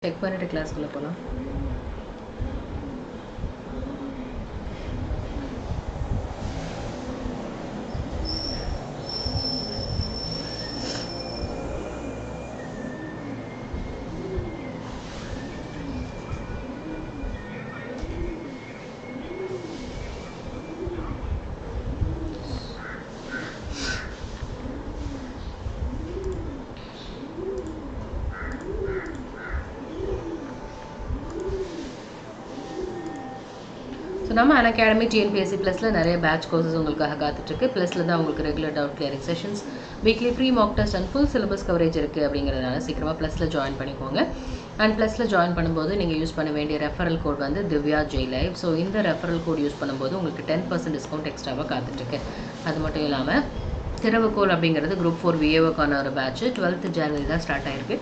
Check பண்ணிட்டு கிளாஸ்க்குள்ளே போகலாம் so நம்ம அன் அகாடமி டிஎன்பிஎஸ்சி ப்ளஸில் நிறைய பேட்ச் கோர்சஸ் உங்களுக்காக காத்துட்ருக்கு ப்ளஸில் தான் உங்களுக்கு regular doubt clearing sessions weekly free mock test and full syllabus coverage இருக்குது அப்படிங்கிறதுனால சீக்கிரமாக ப்ளஸில் ஜாயின் பண்ணிக்கோங்க அண்ட் ப்ளஸில் ஜாயின் பண்ணும்போது நீங்கள் யூஸ் பண்ண வேண்டிய ரெஃபரல் கோட் வந்து திவ்யா ஜெய் லைவ் ஸோ இந்த ரெஃபரல் கோட் யூஸ் பண்ணும்போது உங்களுக்கு டென் பர்சன்ட் டிஸ்கவுண்ட் எக்ஸ்ட்ராவாக காத்துட்ருக்கு அது மட்டும் இல்லாமல் திறவுகோல் அப்படிங்கிறது குரூப் ஃபோர் விஏஓக்கான ஒரு பேட்ச் டுவெல்த் ஜனவரி தான் ஸ்டார்ட் ஆயிருக்கு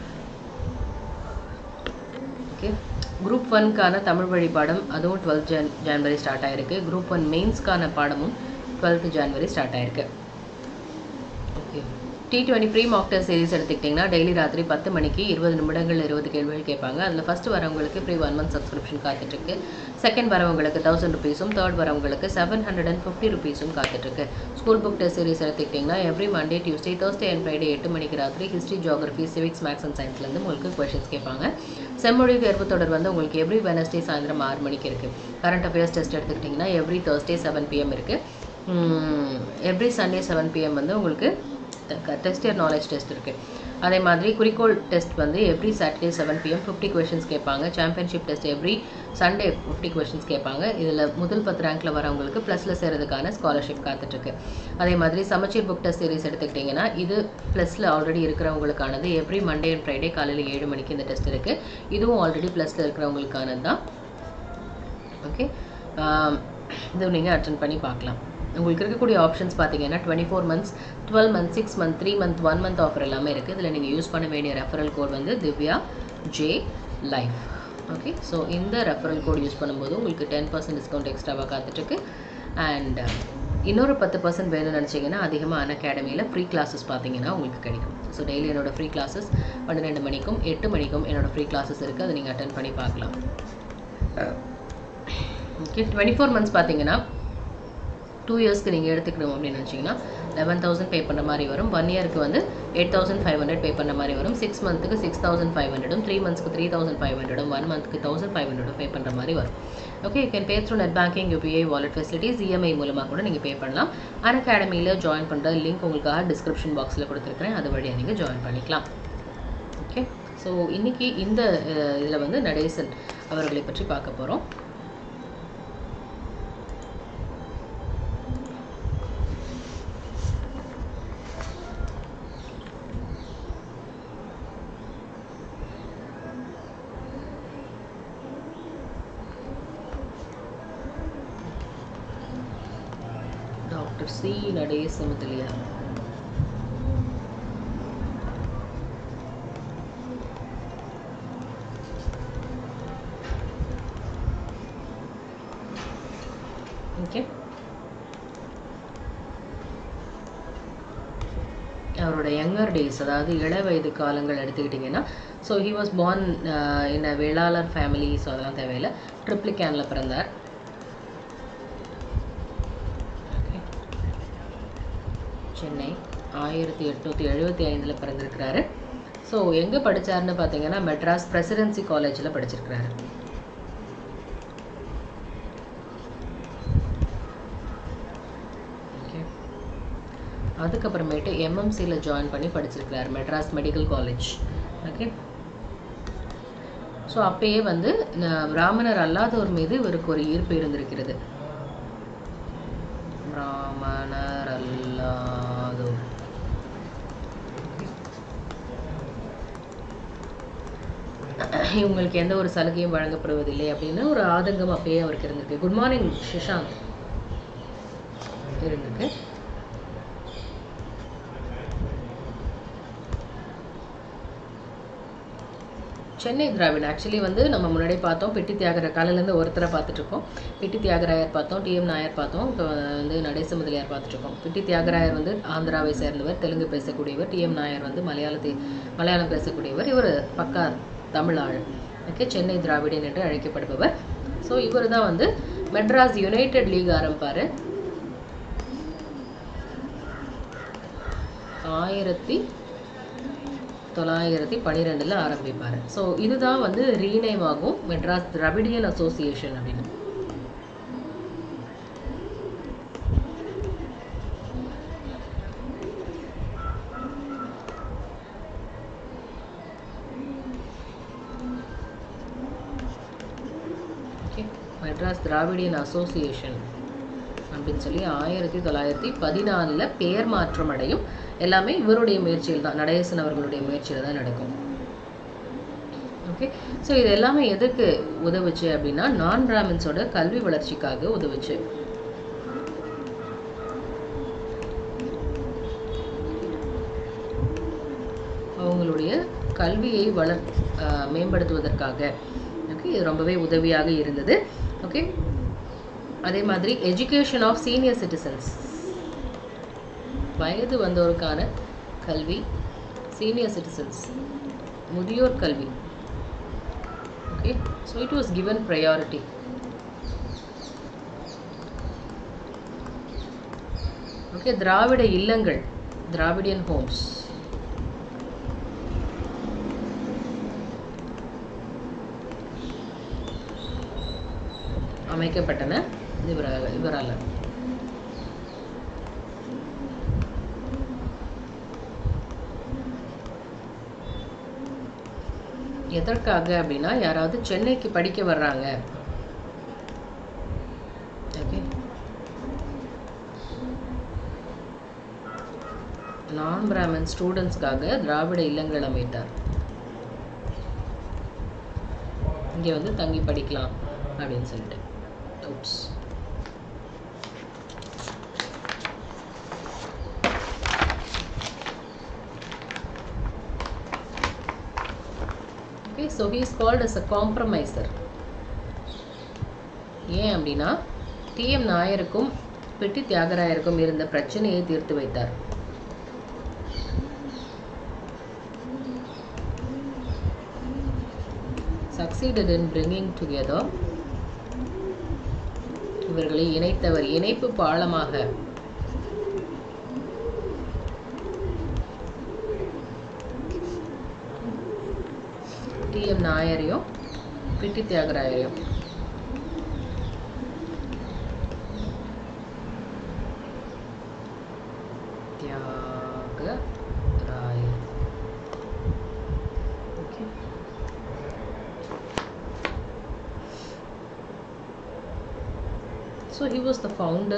ஓகே குரூப் ஒன்க்கான தமிழ் வழி பாடம் அதுவும் டுவெல்த் ஜன் ஜான்வரி ஸ்டார்ட் ஆயிருக்கு குரூப் ஒன் மெயின்ஸ்க்கான பாடமும் டுவெல்த் ஜான்வரி ஸ்டார்ட் ஆயிருக்கு okay T twenty free mock test series எடுத்துக்கிட்டிங்கன்னா டெய்லி ராத்திரி பத்து மணிக்கு இருபது நிமிடங்கள் இருபது கேள்விகள் கேட்பாங்க அதில் ஃபஸ்ட்டு வரவங்களுக்கு ஃப்ரீ ஒன் மந்த் சப்ஸ்கிரிப்ஷன் காத்துட்ருக்கு செகண்ட் வரவங்களுக்கு தௌசண்ட் ருபீஸும் தேர்ட் வரவங்களுக்கு செவன் ஹண்ட்ரட் அண்ட் ஃபிஃப்டி ருபீஸும் காத்துட்ருக்கு ஸ்கூல் புக் டெஸ்ட் சீரிஸ் எடுத்துக்கிட்டிங்கன்னா every Monday Tuesday Thursday and Friday எட்டு மணிக்கு ராத்திரி history geography civics maths and சயின்ஸ்லேருந்து உங்களுக்கு கொஷின்ஸ் கேட்பாங்க செம்மொழி தேர்வு தொடர் வந்து உங்களுக்கு எவ்ரி வெனஸ்டே சாயந்தரம் ஆறு மணிக்கு இருக்குது கரண்ட் அஃபேர்ஸ் டெஸ்ட் எடுத்துக்கிட்டிங்கன்னா எவ்ரி தேர்ஸ்டே செவன் பிஎம் இருக்குது எவ்ரி சண்டே செவன் பிஎம் வந்து உங்களுக்கு டெஸ்ட் இயர் நாலேஜ் டெஸ்ட் இருக்குது அதே மாதிரி குறிக்கோள் டெஸ்ட் வந்து every Saturday seven PM fifty questions கேட்பாங்க championship test every Sunday fifty questions கேட்பாங்க இதில் முதல் பத்து ரேங்க்கில் வரவங்களுக்கு ப்ளஸில் சேர்றதுக்கான ஸ்காலர்ஷிப் காத்துட்ருக்கு அதே மாதிரி சமச்சீர் புக் டெஸ்ட் சீரிஸ் எடுத்துக்கிட்டிங்கன்னா இது ப்ளஸில் ஆல்ரெடி இருக்கிறவங்களுக்கானது எவ்ரி மண்டே அண்ட் ஃப்ரைடே காலையில் ஏழு மணிக்கு இந்த டெஸ்ட் இருக்குது இதுவும் ஆல்ரெடி ப்ளஸில் இருக்கிறவங்களுக்கானது தான் ஓகே இது நீங்கள் அட்டன் பண்ணி பார்க்கலாம் உங்களுக்கு இருக்கக்கூடிய ஆப்ஷன்ஸ் பார்த்தீங்கன்னா twenty four months twelve month six month three month one month offer எல்லாமே இருக்குது இதில் நீங்கள் யூஸ் பண்ண வேண்டிய ரெஃபரல் கோட் வந்து Divya J life okay so இந்த ரெஃபரல் கோட் யூஸ் பண்ணும்போது உங்களுக்கு டென் பர்சன்ட் டிஸ்கவுண்ட் எக்ஸ்ட்ராவாக காத்துட்ருக்கு அண்ட் இன்னொரு பத்து பர்சன்ட் வேணும்னு நினச்சிங்கன்னா அதிகமாக அன் அகாடமியில் ஃப்ரீ கிளாஸஸ் பார்த்தீங்கன்னா உங்களுக்கு கிடைக்கும் ஸோ டெய்லி என்னோடய ஃப்ரீ கிளாஸஸ் பன்னிரெண்டு மணிக்கும் எட்டு மணிக்கும் என்னோடய ஃப்ரீ கிளாஸஸ் இருக்குது அதை நீங்கள் அட்டன் பண்ணி பார்க்கலாம் ஓகே டுவெண்ட்டி ஃபோர் மந்த்ஸ் பார்த்தீங்கன்னா டூ இயர்ஸ்க்கு நீங்கள் எடுத்துக்கணும் அப்படின்னு நினச்சிங்கன்னா லெவன் தௌசண்ட் பே பண்ணுற மாதிரி வரும் ஒன் இயருக்கு வந்து eight thousand five hundred pay பண்ணுற மாதிரி வரும் சிக்ஸ் மந்த்துக்கு சிக்ஸ் தௌசண்ட் ஃபைவ் ஹண்ட்ரடும் த்ரீ மந்த்ஸ்க்கு த்ரீ தௌசண்ட் ஃபைவ் ஹண்ட்ரடும் ஒன் மந்த்துக்கு தௌசண்ட் ஃபைவ் ஹண்ட்ரடும் பே பண்ணுற மாதிரி வரும் okay you can pay through net banking UPI wallet facilities EMI மூலமாக கூட நீங்கள் பே பண்ணலாம் அன் அகாடமியில் ஜாயின் பண்ணுற லிங்க் உங்களுக்காக டிஸ்கிரிப்ஷன் பாக்ஸில் கொடுத்துருக்குறேன் அது வழியாக நீங்கள் ஜாயின் பண்ணிக்கலாம் ஓகே ஸோ இன்றைக்கி இந்த இதில் வந்து நடேசன் அவர்களை பற்றி பார்க்க போகிறோம் doctor C Natesa Mudaliar okay அவரோட யங்கர் டேஸ் அதாவது இள வயது காலங்கள் எடுத்துக்கிட்டிங்கன்னா so he was born in a Vellalar family so அதெல்லாம் தேவையில்லை ட்ரிப்ளிகேனில் பிறந்தார் சென்னை ஆயிரத்தி எட்நூற்றி எழுபத்தி ஐந்தில் பிறந்திருக்கிறாரு ஸோ எங்கே படித்தாருன்னு பார்த்தீங்கன்னா மெட்ராஸ் பிரசிடென்சி காலேஜில் படிச்சிருக்கிறாரு அதுக்கப்புறமேட்டு எம்எம்சியில் ஜாயின் பண்ணி படிச்சிருக்கிறார் Madras medical college okay so அப்பயே வந்து பிராமணர் அல்லாதோர் மீது இவருக்கு ஒரு ஈர்ப்பு இருந்திருக்கிறது பிராமணர் அல்லாதோர் இவங்களுக்கு எந்த ஒரு சலுகையும் வழங்கப்படுவதில்லை அப்படின்னு ஒரு ஆதங்கம் அப்பயே அவருக்கு இருந்திருக்கு குட் மார்னிங் ஷிஷாந்த் இருந்திருக்கு சென்னை திராவிட் ஆக்சுவலி வந்து நம்ம முன்னாடி பார்த்தோம் பெட்டி தியாகர காலையிலேருந்து ஒருத்தரை பார்த்துட்ருக்கோம் பெட்டி தியாகராயர் பார்த்தோம் டிஎம் நாயர் பார்த்தோம் இப்போ வந்து நடேச முதலியார் பார்த்துட்ருக்கோம் பெட்டி தியாகராயர் வந்து ஆந்திராவை சேர்ந்தவர் தெலுங்கு பேசக்கூடியவர் டிஎம் நாயர் வந்து மலையாளத்தை மலையாளம் பேசக்கூடியவர் இவர் பக்கா தமிழாள் ஓகே சென்னை திராவிடன் என்று அழைக்கப்படுபவர் ஸோ இவர் தான் வந்து மெட்ராஸ் யுனைடெட் லீக் ஆரம்பிப்பார் ஆயிரத்தி தொள்ளாயிரத்தி பன்னிரெண்டில் ஆரம்பிப்பார் ஸோ இதுதான் வந்து ரீநேம் ஆகும் மெட்ராஸ் திராவிடியன் அசோசியேஷன் அப்படின்னு ஓகே மெட்ராஸ் திராவிடியன் அசோசியேஷன் அப்படின்னு சொல்லி ஆயிரத்தி தொள்ளாயிரத்தி பதினாலில் பெயர் மாற்றம் அடையும் எல்லாமே இவருடைய முயற்சியில் தான் நடேசன் அவர்களுடைய முயற்சியில் தான் நடக்கும் ஓகே ஸோ இது எல்லாமே எதுக்கு உதவுச்சு அப்படின்னா நான் பிராமின்ஸோட கல்வி வளர்ச்சிக்காக உதவுச்சு அவங்களுடைய கல்வியை வளர் ஆஹ் மேம்படுத்துவதற்காக ஓகே இது ரொம்பவே உதவியாக இருந்தது ஓகே அதே மாதிரி எஜுகேஷன் ஆஃப் சீனியர் சிட்டிசன்ஸ் வயது வந்தோருக்கான கல்வி சீனியர் சிட்டிசன்ஸ் முதியோர் கல்வி okay so it was given priority okay திராவிட இல்லங்கள் திராவிடியன் ஹோம்ஸ் அமைக்கப்பட்டன இவரால் இவரால் எதற்காக அப்படின்னா யாராவது சென்னைக்கு படிக்க வர்றாங்க ஓகே நான் பிராமன் ஸ்டூடெண்ட்ஸ்க்காக திராவிட இல்லங்கள் அமைத்தார் இங்கே வந்து தங்கி படிக்கலாம் அப்படின்னு சொல்லிட்டு oops okay so he is called as a compromiser ஏன் அப்படின்னா டிஎம் நாயருக்கும் பெட்டி தியாகராயருக்கும் இருந்த பிரச்சனையை தீர்த்து வைத்தார் succeeded in bringing together இவர்களை இணைத்தவர் இணைப்பு பாலமாக டி எம் நாயரையும் பிட்டி தியாகராயரையும் Thiyagarayar okay So he was the founder.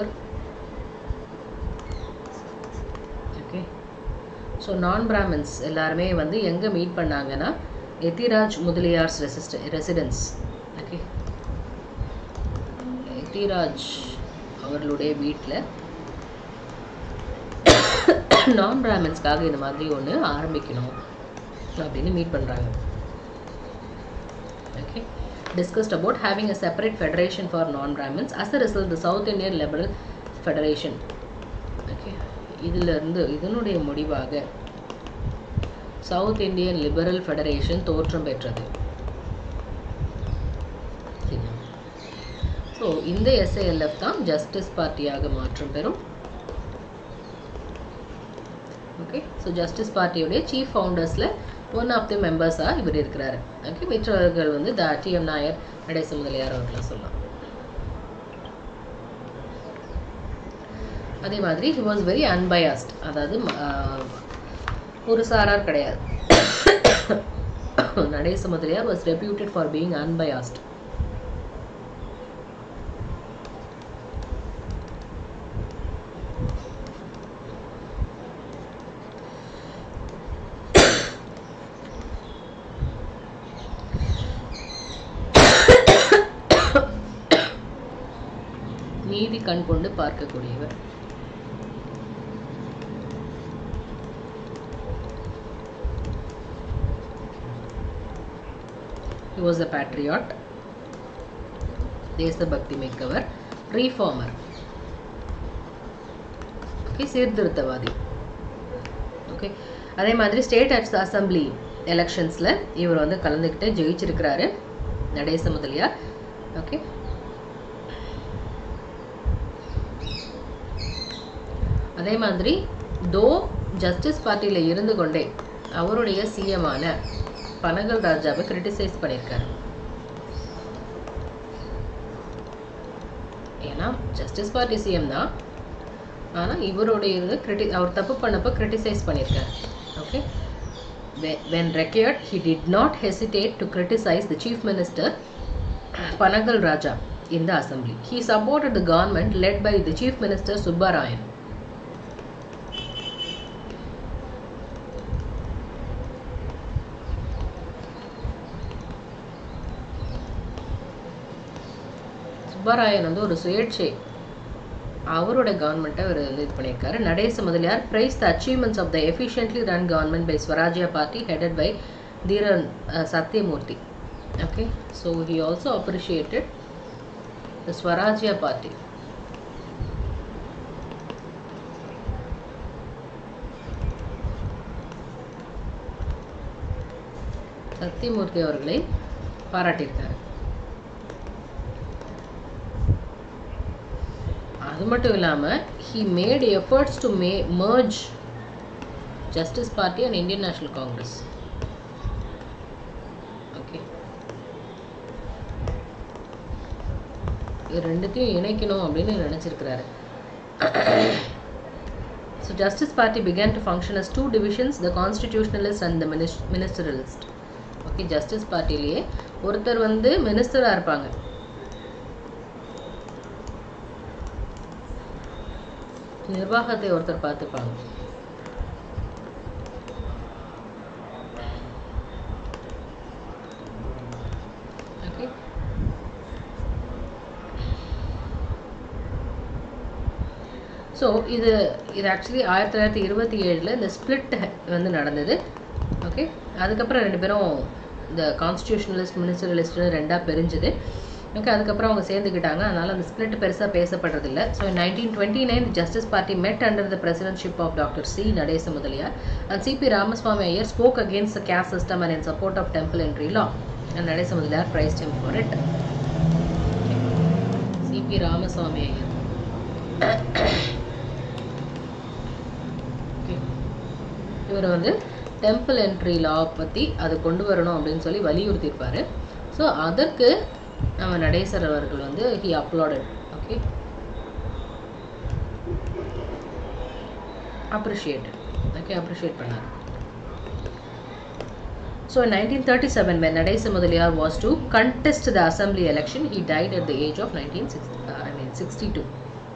Okay. So non Brahmins எல்லாருமே வந்து எங்கே மீட் பண்ணாங்கன்னா எத்திராஜ் முதலியார்ஸ் ரெசிஸ்ட ரெசிடென்ஸ் ஓகே எத்திராஜ் அவர்களுடைய வீட்டில் நான் பிராமின்ஸ்க்காக இந்த மாதிரி ஒன்று ஆரம்பிக்கணும் அப்படின்னு மீட் பண்ணுறாங்க okay discussed about having a separate federation for non-Brahmins. As a result, the South Indian Liberal Federation. Okay. இதிலிருந்து இதனுடைய முடிவாக சவுத் இந்தியன் லிபரல் ஃபெடரேஷன் தோற்றம் பெற்றது ஸோ இந்த எஸ்ஏஎல்எஃப் தான் ஜஸ்டிஸ் பார்ட்டியாக மாற்றம் பெறும் ஓகே ஸோ ஜஸ்டிஸ் பார்ட்டியுடைய சீஃப் ஃபவுண்டர்ஸில் ஒன் ஆஃப் தி மெம்பர்ஸாக இவர் இருக்கிறாரு ஓகே மற்றவர்கள் வந்து த டிஎம் நாயர் நடேச முதலியார் அவர்களாம் சொல்லலாம் அதே மாதிரி ஹி வாஸ் வெரி அன்பயாஸ்ட் அதாவது ஒரு சாரார் கிடையாது Natesa Mudaliar was reputed for being unbiased நீதி கண் கொண்டு பார்க்கக்கூடியவர் He was a patriot, தேசபக்தி மிக்கவர் ரீஃபார்மர் ஓகே சீர்திருத்தவாதி ஓகே அதே மாதிரி ஸ்டேட் அசம்பிளி எலெக்ஷன்ஸில் இவர் வந்து கலந்துக்கிட்டு ஜெயிச்சிருக்கிறாரு நடேச முதலியார் ஓகே அதே மாதிரி தோ ஜஸ்டிஸ் பார்ட்டியில் இருந்து கொண்டே அவருடைய சிஎமான பனகல் ராஜாவை கிரிட்டிசைஸ் பண்ணியிருக்காரு ஏன்னா ஜஸ்டிஸ் பார்ட்டி சிஎம் தான் ஆனால் இவருடைய இது கிரிட்டி அவர் தப்பு பண்ணப்போ கிரிட்டிசைஸ் பண்ணியிருக்காரு okay when required he did not hesitate to criticize the chief minister panagal raja in the assembly he supported the government led by the chief minister subbarayan Subbarayan வந்து ஒரு சுயேட்சை அவரோட கவர்மெண்ட்டை அவர் வந்து இது பண்ணியிருக்காரு Natesa Mudaliar praised the achievements of the efficiently run government by Swarajya party headed by Dheeran Sathyamurthy okay so he also appreciated the Swarajya party Sathyamurthy அவர்களை பாராட்டியிருக்காரு அது மட்டும் இல்லாமல் he made efforts to may merge Justice party and Indian National Congress okay இது ரெண்டுத்தையும் இணைக்கணும் அப்படின்னு நினச்சிருக்கிறாரு so Justice party began to function as two divisions the constitutionalist and the minis ministerialist okay Justice பார்ட்டிலேயே ஒருத்தர் வந்து மினிஸ்டராக இருப்பாங்க நிர்வாகத்தை ஒருத்தர் பார்த்துப்பாங்க ஓகே ஸோ இது இது ஆக்சுவலி ஆயிரத்தி தொள்ளாயிரத்தி இருபத்தி ஏழில் இந்த ஸ்பிளிட் வந்து நடந்தது ஓகே அதுக்கப்புறம் ரெண்டு பேரும் இந்த கான்ஸ்டியூஷனலிஸ்ட் மினிஸ்டரலிஸ்ட்னு ரெண்டாக பிரிஞ்சுது ஓகே அதுக்கப்புறம் அவங்க சேர்ந்துக்கிட்டாங்க அதனால் அந்த ஸ்பிளிட் பெருசாக பேசப்படுறதில்ல so nineteen twenty nine Justice party met under the presidentship of doctor C Natesa Mudaliar and CP Ramaswamy Iyer spoke against the caste system and in support of temple entry law and Natesa Mudaliar praised him for it CP Ramaswamy Iyer இவர் வந்து temple entry லா பற்றி அது கொண்டு வரணும் அப்படின்னு சொல்லி வலியுறுத்தியிருப்பார் so அதற்கு நம்ம நடேசர் அவர்கள் வந்து he uploaded okay appreciated okay appreciate பண்ணார் So in 1937, when Nadesa Mudaliar was to contest the assembly election, he died at the age of 1960, uh, I mean 62.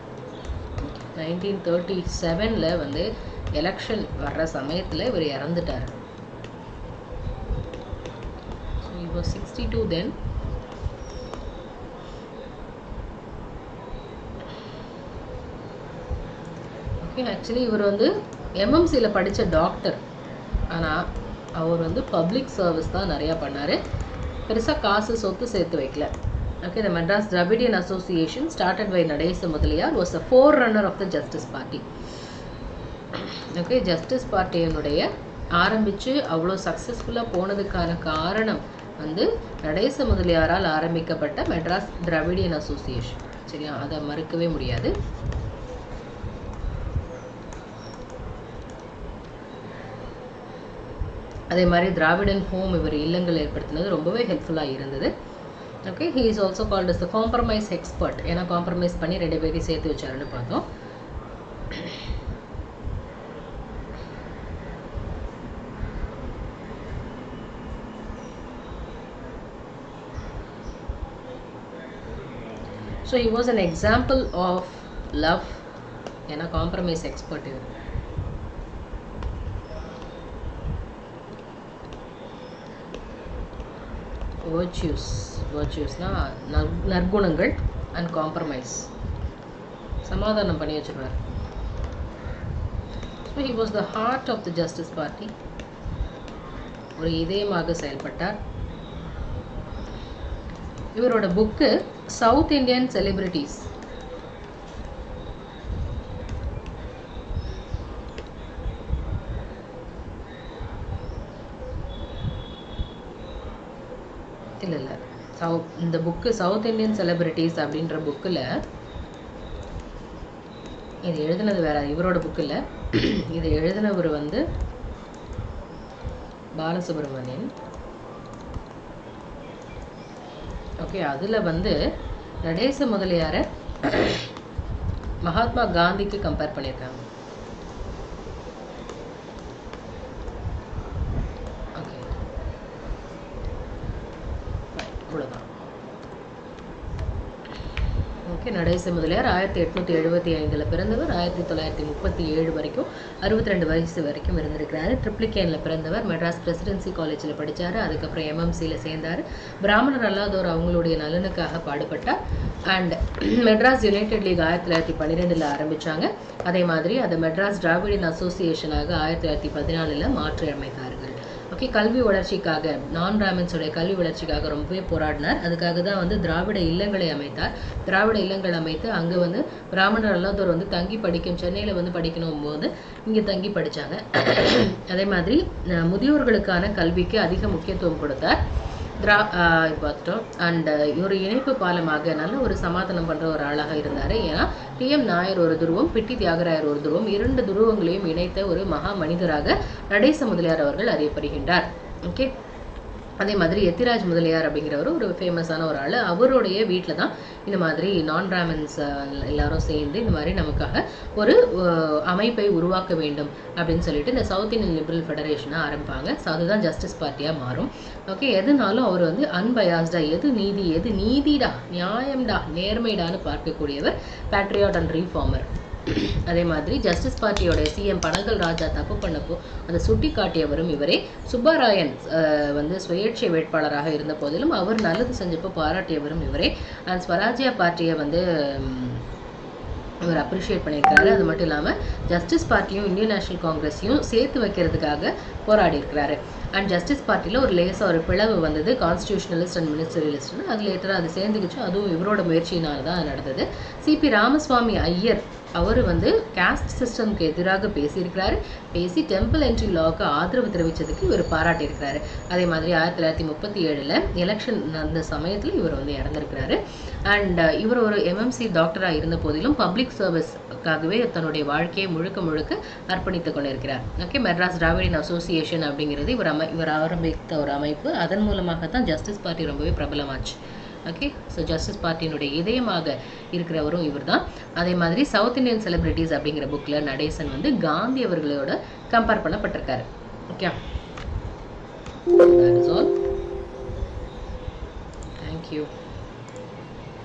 1937ல வந்து எலெக்ஷன் வர்ற சமயத்தில் இவர் இறந்துட்டார் so he was 62 then okay actually இவர் வந்து எம்எம்சியில் படித்த டாக்டர் ஆனால் அவர் வந்து பப்ளிக் சர்வீஸ் தான் நிறையா பண்ணார் பெருசாக காசு சொத்து சேர்த்து வைக்கல okay the Madras Dravidian association started by Natesa Mudaliar was a forerunner of the Justice party okay Justice பார்ட்டியினுடைய ஆரம்பித்து அவ்வளோ சக்ஸஸ்ஃபுல்லாக போனதுக்கான காரணம் வந்து நடேச முதலியாரால் ஆரம்பிக்கப்பட்ட மெட்ராஸ் திராவிடியன் அசோசியேஷன் சரியா அதை மறுக்கவே முடியாது அதே மாதிரி திராவிடன் ஹோம் இவர் இல்லங்கள் ஏற்படுத்தினது ரொம்பவே ஹெல்ப்ஃபுல்லாக இருந்தது okay he is also called is the compromise expert ஏன்னா காம்ப்ரமைஸ் பண்ணி ரெண்டு பேரையும் சேர்த்து வச்சாருன்னு பார்த்தோம் so he was an example of love ஏன்னா காம்ப்ரமைஸ் எக்ஸ்பர்ட் இவர் வேர்ச்சியூஸ் வேர்ச்சியூஸ்னால் நற் நற்குணங்கள் அண்ட் காம்ப்ரமைஸ் சமாதானம் பண்ணி வச்சிருவார் so he was the heart of the Justice party ஒரு இதயமாக செயல்பட்டார் இவரோட புக்கு சவுத் இந்தியன் செலிபிரிட்டிஸ் இல்லை இல்லை சவு இந்த புக்கு சவுத் இந்தியன் செலிபிரிட்டிஸ் அப்படின்ற புக்கில் இது எழுதுனது வேற இவரோட புக் இல்லை இது எழுதினவர் வந்து பாலசுப்ரமணியன் ஓகே அதில் வந்து நடேச முதலியாரை மகாத்மா காந்திக்கு கம்பேர் பண்ணியிருக்காங்க ஓகே இவ்வளோதான் ஓகே நடேச முதலியார் ஆயிரத்தி எட்நூற்றி எழுபத்தி ஐந்தில் பிறந்தவர் ஆயிரத்தி தொள்ளாயிரத்தி முப்பத்தி ஏழு வரைக்கும் அறுபத்தி ரெண்டு வயசு வரைக்கும் இருந்திருக்கிறாரு ட்ரிப்ளிகேனில் பிறந்தவர் மெட்ராஸ் பிரசிடென்சி காலேஜில் படித்தார் அதுக்கப்புறம் எம்எம்சியில் சேர்ந்தார் பிராமணர் அல்லாதோர் அவங்களுடைய நலனுக்காக பாடுபட்டார் அண்ட் மெட்ராஸ் யுனைடெட் லீக் ஆயிரத்தி தொள்ளாயிரத்தி பன்னிரெண்டில் ஆரம்பித்தாங்க அதே மாதிரி அதை மெட்ராஸ் டிராவிடியன் அசோசியேஷனாக ஆயிரத்தி தொள்ளாயிரத்தி பதினாலில் மாற்றி அமைத்தார்கள் ஓகே கல்வி வளர்ச்சிக்காக நான் பிராமின்ஸோடைய கல்வி வளர்ச்சிக்காக ரொம்பவே போராடினார் அதுக்காக தான் வந்து திராவிட இல்லங்களை அமைத்தார் திராவிட இல்லங்கள் அமைத்து அங்கே வந்து பிராமணர் அல்லாதோர் வந்து தங்கி படிக்கும் சென்னையில் வந்து படிக்கணும் போது இங்கே தங்கி படித்தாங்க அதே மாதிரி அஹ், முதியோர்களுக்கான கல்விக்கு அதிக முக்கியத்துவம் கொடுத்தார் திரா ஆஹ் இது பார்த்துட்டோம் அண்ட் ஒரு இணைப்பு பாலமாக நல்ல ஒரு சமாதானம் பண்ணுற ஒரு ஆளாக இருந்தார் ஏன்னா டிஎம் நாயர் ஒரு துருவம் பிட்டி தியாகராயர் ஒரு துருவம் இரண்டு துருவங்களையும் இணைத்த ஒரு மகா மனிதராக நடேச முதலியார் அவர்கள் அறியப்படுகின்றார் ஓகே அதே மாதிரி எத்திராஜ் முதலியார் அப்படிங்கிறவர் ஒரு ஃபேமஸான ஒரு ஆள் அவருடைய வீட்டில் தான் இந்த மாதிரி நான் பிராமின்ஸ் எல்லாரும் சேர்ந்து இந்த மாதிரி நமக்காக ஒரு அஹ், அமைப்பை உருவாக்க வேண்டும் அப்படின்னு சொல்லிட்டு இந்த சவுத் இந்தியன் லிபரல் ஃபெடரேஷனை ஆரம்பிப்பாங்க ஸோ அதுதான் ஜஸ்டிஸ் பார்ட்டியாக மாறும் ஓகே எதுனாலும் அவர் வந்து அன்பயாஸ்டா எது நீதி எது நீதிடா நியாயம்டா நேர்மைடான்னு பார்க்கக்கூடியவர் பேட்ரியாட் அண்ட் ரீஃபார்மர் அதே மாதிரி ஜஸ்டிஸ் பார்ட்டியோட சிஎம் பனகல் ராஜா தப்பு பண்ணப்போ அதை சுட்டி காட்டியவரும் இவரே சுப்பராயன் அஹ், வந்து சுயேட்சை வேட்பாளராக இருந்த போதிலும் அவர் நல்லது செஞ்சப்போ பாராட்டியவரும் இவரே அண்ட் ஸ்வராஜ்யா பார்ட்டியை வந்து ம், இவர் அப்ரிஷியேட் பண்ணியிருக்காரு அது மட்டும் இல்லாமல் ஜஸ்டிஸ் பார்ட்டியும் இந்தியன் நேஷனல் காங்கிரஸையும் சேர்த்து வைக்கிறதுக்காக போராடி இருக்கிறாரு அண்ட் ஜஸ்டிஸ் பார்ட்டியில் ஒரு லேசாக ஒரு பிளவு வந்தது கான்ஸ்டியூஷனலிஸ்ட் அண்ட் மினிஸ்டரியலிஸ்ட்னு அது லேட்டராக அது சேர்ந்துக்கிச்சு அதுவும் இவரோட முயற்சியினால தான் நடந்தது சிபி ராமசுவாமி ஐயர் அவர் வந்து காஸ்ட் சிஸ்டம்க்கு எதிராக பேசியிருக்கிறாரு பேசி டெம்பிள் என்ட்ரி லாவுக்கு ஆதரவு தெரிவித்ததுக்கு இவர் பாராட்டியிருக்கிறாரு அதே மாதிரி ஆயிரத்தி தொள்ளாயிரத்தி முப்பத்தி ஏழில் எலெக்ஷன் நடந்த சமயத்தில் இவர் வந்து இறந்திருக்கிறாரு அண்ட் இவர் ஒரு எம்எம்சி டாக்டராக இருந்த போதிலும் பப்ளிக் சர்வீஸ்க்காகவே தன்னுடைய வாழ்க்கையை முழுக்க முழுக்க அர்ப்பணித்துக் கொண்டிருக்கிறார் ஓகே மெட்ராஸ் டிராவிடியன் அசோசியேஷன் அப்படிங்கிறது இவர் அமை இவர் ஆரம்பித்த ஒரு அமைப்பு அதன் மூலமாக தான் ஜஸ்டிஸ் பார்ட்டி ரொம்பவே பிரபலமாச்சு ஓகே ஸோ ஜஸ்டிஸ் பார்ட்டியினுடைய இதயமாக இருக்கிறவரும் இவர்தான் அதே மாதிரி சவுத் இந்தியன் செலிபிரிட்டிஸ் அப்படிங்கிற புக்கில் நடேசன் வந்து காந்தி அவர்களோட கம்பேர் பண்ணப்பட்டிருக்காரு okay that is all thank you